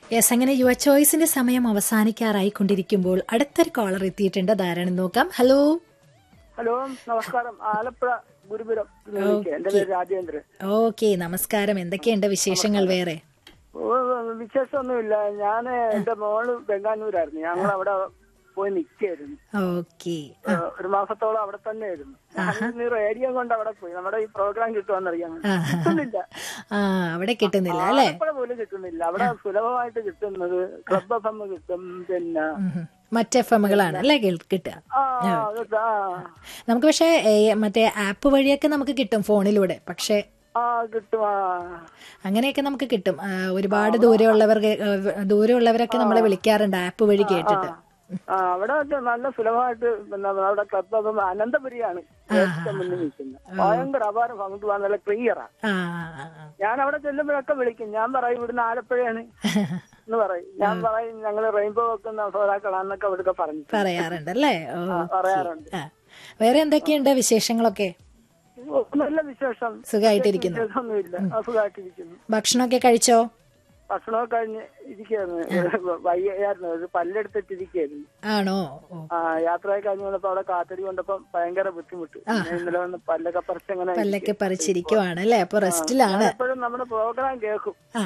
Yes അങ്ങനെ യുവ ചോയ്സിന്റെ സമയം അവസാനിക്കാറായി കൊണ്ടിരിക്കുമ്പോൾ അടുത്തൊരു കോളർ എത്തിയിട്ടുണ്ട് ധാരാളം നോക്കാം ഹലോ ഹലോ നമസ്കാരം ആലപ്പുഴ ഗുരുപുരം ക്ലിനിക്ക്. എന്റെ പേര് രാജേന്ദ്രൻ ഓക്കെ നമസ്കാരം എന്തൊക്കെയുണ്ട് വിശേഷങ്ങൾ വേറെ ഓ, വിശേഷമൊന്നുമില്ല ഞാൻ എന്റെ മോള് ബംഗാനൂരായിരുന്നു ഞങ്ങൾ അവിടെ പോയി നിൽക്കായിരുന്നു ഓക്കെ ഒരു മാസത്തോളം അവിടെ തന്നെ ആയിരുന്നു ഞാൻ ഈ റേഡിയോ കൊണ്ട് അവിടെ പോയി നമ്മുടെ ഈ പ്രോഗ്രാം കിട്ടുമെന്നറിയാൻ വേണ്ടി. കിട്ടുന്നില്ല ആ അവിടെ കിട്ടുന്നില്ല അല്ലേ ആലപ്പുഴ പോലും കിട്ടുന്നില്ല അവിടെ സുലഭമായിട്ട് കിട്ടുന്നത് ക്ലബ് എഫ് എം കിട്ടും പിന്നെ ഉം. മറ്റ് എഫ് എമ്മുകളാണ് അല്ലേ കേൾ- കിട്ടുക ആ അത് ആ നമുക്ക് പക്ഷേ ഏ, മറ്റേ ആപ്പ് വഴിയൊക്കെ നമുക്ക് കിട്ടും ഫോണിലൂടെ പക്ഷേ ആ കിട്ടും ആ അങ്ങനെയൊക്കെ നമുക്ക് കിട്ടും ആ, ഒരുപാട് ദൂരെയുള്ളവർക്ക് ദൂരെയുള്ളവരൊക്കെ നമ്മളെ വിളിക്കാറുണ്ട് ആപ്പ് വഴി കേട്ടിട്ട് ആ അവിടെ ഒക്കെ നല്ല സുലഭമായിട്ട് പിന്നെ അവിടെ ക്ലബ് എഫ് എം അനന്തപുരിയാണ് ഏറ്റവും മുന്നിൽ നിൽക്കുന്നത് ഭയങ്കര അപാരം അങ്ങോട്ട് പോകാൻ നല്ല ക്ലിയറാ ആ ആ, ആ. ഞാൻ അവിടെ ചെല്ലുമ്പോഴൊക്കെ വിളിക്കും ഞാൻ പറയും ഇവിടുന്ന് ആലപ്പുഴയാണ് എന്ന് പറയും ഞാൻ പറയും ഞങ്ങൾ റെയിൻബോ വെക്കുന്ന സോതാക്കളാന്നൊക്കെ അവിടെയൊക്കെ പറഞ്ഞു പറയാറുണ്ട് അല്ലേ ഓ പറയാറുണ്ട് ആ. വേറെ എന്തൊക്കെയുണ്ട് വിശേഷങ്ങളൊക്കെ ഓ, നല്ല വിശേഷം സുഖമായിട്ടിരിക്കുന്നു വിശേഷമൊന്നുമില്ല അസുഖമായിട്ടിരിക്കുന്നു ഭക്ഷണമൊക്കെ കഴിച്ചോ ഭക്ഷണമൊക്കെ കഴിഞ്ഞ് ഇരിക്കുകയായിരുന്നു വയ്യായിരുന്നു ഒരു പല്ലെടുത്തിട്ടിരിക്കുകയായിരുന്നു ആണോ ഓ ആ യാത്രയൊക്കെ കഴിഞ്ഞ് വന്നപ്പോ അവിടെ കാത്തടി കൊണ്ടപ്പോ ഭയങ്കര ബുദ്ധിമുട്ട് പിന്നെ ഇന്നലെ വന്ന് പല്ലൊക്കെ പറിച്ച് അങ്ങനെ പല്ലൊക്കെ പറിച്ചിരിക്കുവാണ് അല്ലേ അപ്പൊ റെസ്റ്റിലാണ് എപ്പോഴും നമ്മുടെ പ്രോഗ്രാം കേൾക്കും ആ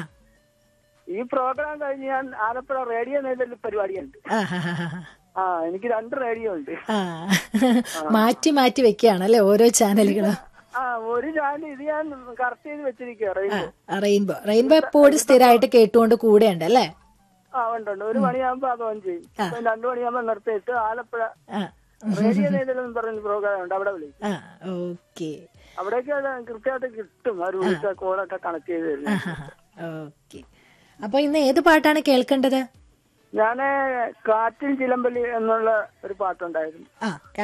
ഈ പ്രോഗ്രാം കഴിഞ്ഞ് ഞാൻ ആലപ്പുഴ റേഡിയോ നേതൃത്വ പരിപാടിയുണ്ട് ആ, ആ, ആ, ആ. ആ എനിക്ക് രണ്ട് റേഡിയോ ഉണ്ട് ആ മാറ്റി മാറ്റി വെക്കുകയാണ് അല്ലേ ഓരോ ചാനലുകളും ആ ഒരു ചാനൽ ഇത് ഞാൻ കറക്റ്റ് ചെയ്ത് വെച്ചിരിക്കുക റേഡിയോ റെയിൻബോ റെയിൻബോ എപ്പോഴും സ്ഥിരമായിട്ട് കേട്ടുകൊണ്ട് കൂടെയുണ്ട് അല്ലേ ആ ഉണ്ട് ഉണ്ട് ഒരു മണിയാകുമ്പോ അത് ഓൺ ചെയ്യും ഇപ്പൊ രണ്ടു മണിയാകുമ്പോ നിർത്തിയിട്ട് ആലപ്പുഴ ആ റേഡിയോ നേതൃത്വം എന്ന് പറഞ്ഞ പ്രോഗ്രാം ഉണ്ട് അവിടെ വിളിക്കും ആ ഓക്കെ അവിടേക്ക് അത് കൃത്യമായിട്ട് കിട്ടും അവർ വിളിച്ച കോളൊക്കെ കണക്ട് ചെയ്ത് തരും ഓക്കെ അപ്പൊ ഇന്ന് ഏത് പാട്ടാണ് കേൾക്കേണ്ടത് ഞാന് കാറ്റിൽ ചിലമ്പലി എന്നുള്ള ഒരു പാട്ടുണ്ടായിരുന്നു ആ